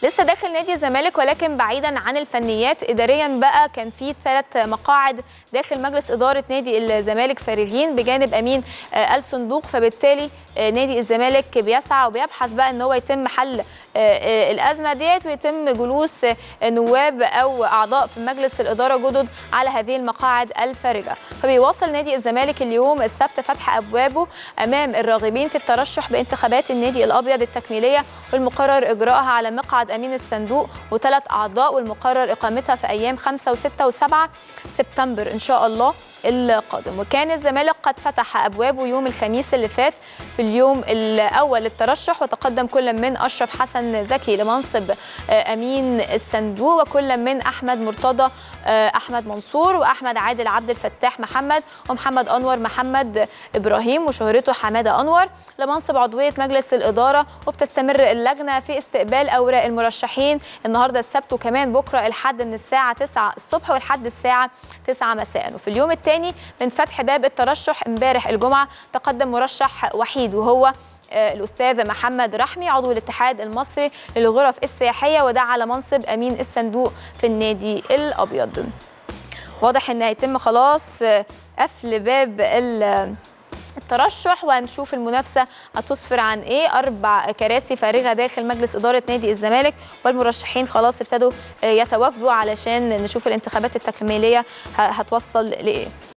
لسه داخل نادي الزمالك ولكن بعيدا عن الفنيات اداريا بقى كان في ثلاث مقاعد داخل مجلس اداره نادي الزمالك فارغين بجانب امين آه، الصندوق فبالتالي آه، نادي الزمالك بيسعى وبيبحث بقى ان هو يتم حل آه، آه، الازمه ديت ويتم جلوس آه، نواب او اعضاء في مجلس الاداره جدد على هذه المقاعد الفارغه فبيواصل نادي الزمالك اليوم السبت فتح ابوابه امام الراغبين في الترشح بانتخابات النادي الابيض التكميليه والمقرر اجراءها على مقعد امين الصندوق وثلاث اعضاء والمقرر اقامتها في ايام 5 و6 و7 سبتمبر ان شاء الله القادم وكان الزمالك قد فتح ابوابه يوم الخميس اللي فات في اليوم الاول للترشح وتقدم كل من اشرف حسن زكي لمنصب آه، امين الصندوق وكل من احمد مرتضى آه، احمد منصور واحمد عادل عبد الفتاح محمد ومحمد انور محمد ابراهيم وشهرته حماده انور لمنصب عضويه مجلس الاداره وبتستمر اللجنه في استقبال اوراق المرشحين النهارده السبت وكمان بكره الحد من الساعه 9 الصبح والحد الساعه 9 مساء وفي اليوم الثاني من فتح باب الترشح امبارح الجمعه تقدم مرشح وحيد وهو آه، الاستاذ محمد رحمي عضو الاتحاد المصري للغرف السياحيه وده على منصب امين الصندوق في النادي الابيض واضح ان هيتم خلاص آه، قفل باب ال- الترشح وهنشوف المنافسه هتسفر عن ايه اربع كراسي فارغه داخل مجلس اداره نادي الزمالك والمرشحين خلاص ابتدوا آه، يتوافدوا علشان نشوف الانتخابات التكميليه ه- هتوصل لايه